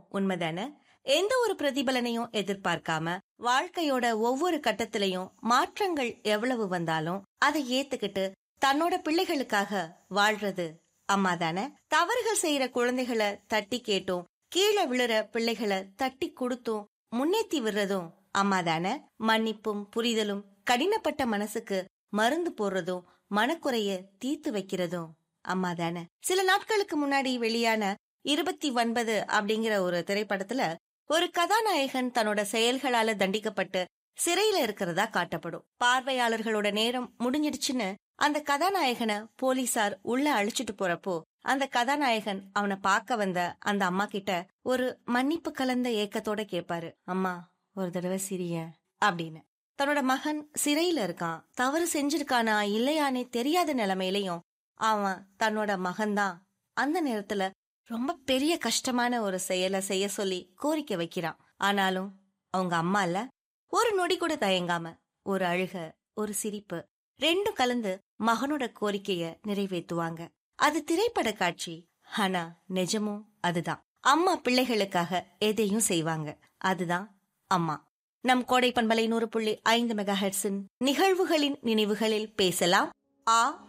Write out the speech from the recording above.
உண்மைதானே எந்த ஒரு பிரதிபலனையும் எதிர்பார்க்காம வாழ்க்கையோட ஒவ்வொரு கட்டத்திலையும் மாற்றங்கள் எவ்வளவு வந்தாலும் அதை ஏத்துக்கிட்டு தன்னோட பிள்ளைகளுக்காக வாழ்றது அம்மா தானே தவறுகள் செய்யற குழந்தைகளை தட்டி கேட்டும் கீழே விழுற பிள்ளைகளை தட்டி கொடுத்தும் முன்னேத்தி விடுறதும் அம்மா தானே மன்னிப்பும் புரிதலும் கடினப்பட்ட மனசுக்கு மருந்து போடுறதும் மனக்குறைய தீர்த்து வைக்கிறதும் அம்மா தானே சில நாட்களுக்கு முன்னாடி வெளியான இருபத்தி ஒன்பது அப்படிங்கிற ஒரு திரைப்படத்துல ஒரு கதாநாயகன் தன்னோட செயல்களால தண்டிக்கப்பட்டு சிறையில இருக்கிறதா காட்டப்படும் பார்வையாளர்களோட நேரம் முடிஞ்சிடுச்சுன்னு அந்த கதாநாயகனை போலீசார் உள்ள அழிச்சிட்டு போறப்போ அந்த கதாநாயகன் அவனை பார்க்க வந்த அந்த அம்மா கிட்ட ஒரு மன்னிப்பு கலந்த ஏக்கத்தோட கேட்பாரு அம்மா ஒரு தடவை சிரிய அப்படின்னு தன்னோட மகன் சிறையில இருக்கான் தவறு செஞ்சிருக்கானா இல்லையானே தெரியாத நிலைமையிலையும் அவன் தன்னோட மகன்தான் அந்த நேரத்துல ரொம்ப பெரிய கஷ்டமான ஒரு செயலை செய்ய சொல்லி கோரிக்கை வைக்கிறான் ஆனாலும் அவங்க அம்மா இல்ல ஒரு நொடி கூட தயங்காம ஒரு அழுக ஒரு சிரிப்பு ரெண்டும் கலந்து மகனோட கோரிக்கைய நிறைவேற்றுவாங்க அது திரைப்பட காட்சி ஆனா நிஜமும் அதுதான் அம்மா பிள்ளைகளுக்காக எதையும் செய்வாங்க அதுதான் அம்மா நம் கோடை பண்பலை நூறு புள்ளி ஐந்து மெகா நிகழ்வுகளின் நினைவுகளில் பேசலாம் ஆ